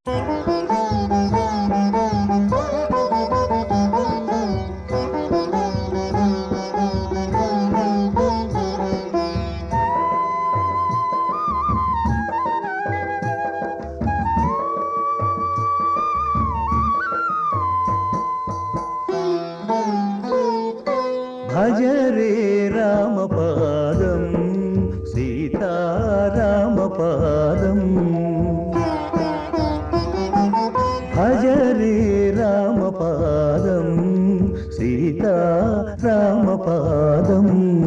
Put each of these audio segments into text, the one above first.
భజ రే రామపాదం సీతారామపాదం భజ రే రామపాదం సీతారామపాదం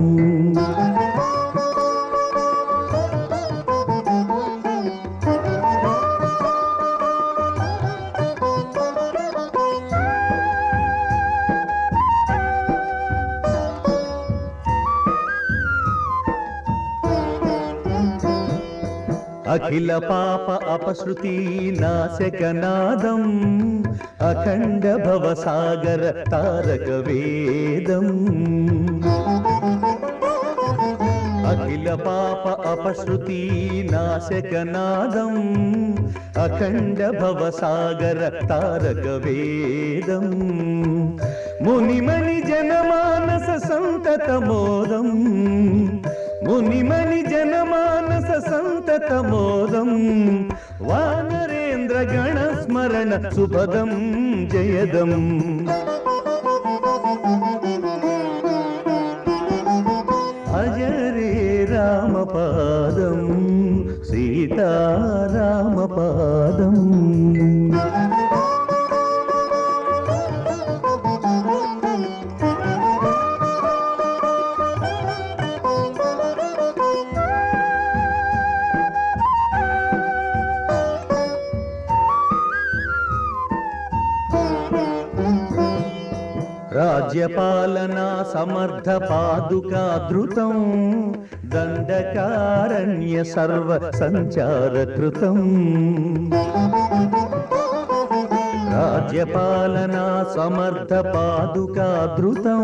అఖిల పాప అపశృతి నాశకనాదం అఖండ భవసాగర తారక వేదం అఖిల పాప అపశృతి నాశకనాదం అఖండ భవసాగర తారక వేదం మునిమణి జనమానస సంతత మోదం మునిమణి జనమానస సంతత మోదం వానరేంద్ర గణ స్మరణ సుపదం జయదం అజరే రామపాదం సీతారామపాదం రాజ్యపాలనా సమర్థ పాదుకా ధృతం దండకారణ్య సర్వ సంచార కృతం రాజ్యపాలనా సమర్థ పాదుకా ధృతం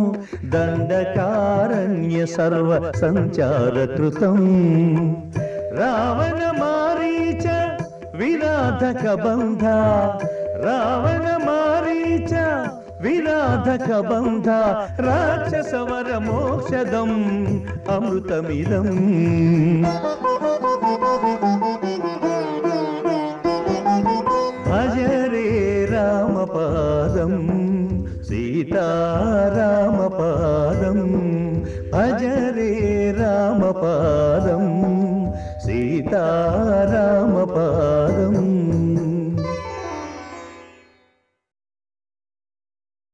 దండకారణ్య సర్వ సంచార కృతం రావణ మారీచ విరాధక బంధ రావణ మారీచ విరాధక బంధ రాక్షసవర మోక్షదం అమృతమిదం భజ రే రామపాదం సీతారామపాదం భజ రే రామపాదం సీతారామపాదం